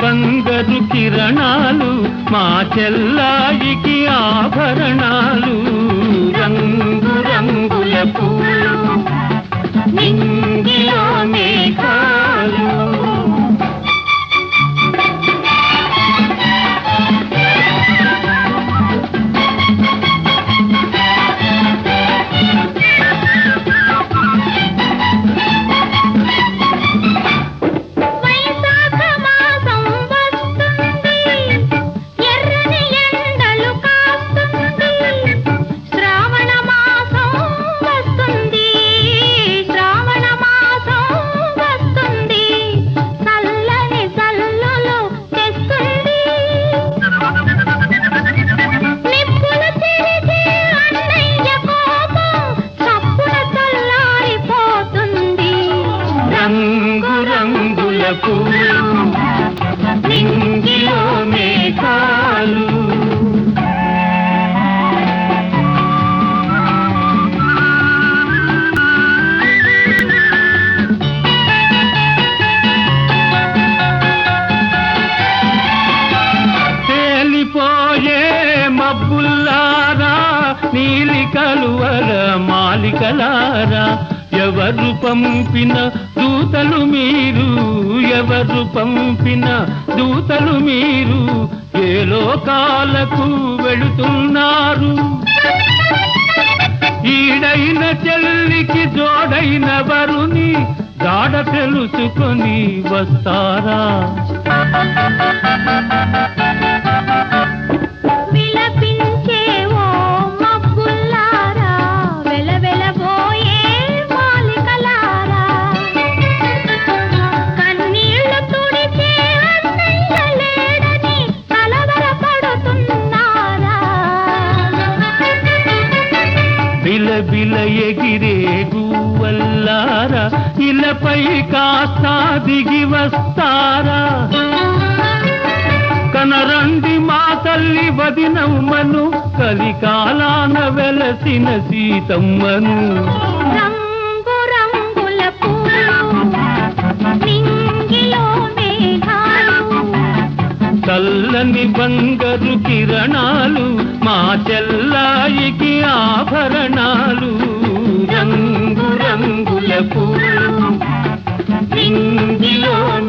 బంగారు కిరణాలు మా చెల్లాయికి ఆభరణాలు రంగు రంగుల పూలు నింగిలో మేఘాలు వైశాఖ మాసం వస్తుంది ఎర్రని ఎండలు కాస్తుంది శ్రావణ మాసం వస్తుంది శ్రావణ మాసం వస్తుంది చల్లని చల్లులు తెస్తుంది నిప్పులు చెరిగే అన్నయ్య కోపం చప్పున చల్లారిపోతుంది రంగు రంగుల పూలు నింగిలో మేఘాలు తేలిపోయే మబ్బుల్లారా నీలి కలువల మాలికలారా ఎవరు పంపిన దూతలు మీరు ఎవరు పంపిన దూతలు మీరు ఏ లోకాలకు వెళుతున్నారు ఈడైన చెల్లికి జోడైన వరుని జాడ తెలుసుకొని వస్తారా విలపించే ఓ మబ్బుల్లారా వెలవెలబోయే మాలికలారా కన్నీళ్లు తుడిచే అన్నయ్య లేడని కలవరపడుతున్నారా బిల బిల ఎగిరే గువ్వల్లారా ఇలపై కాస్త దిగి వస్తారా కనరండి మా తల్లి వదినమ్మను కలికాలాన వెలసిన సీతమ్మను రంగు రంగుల పూలు నింగిలో మేఘాలు చల్లని బంగారు కిరణాలు మా చెల్లాయికి ఆభరణాలు రంగు రంగుల పూలు నింగిలో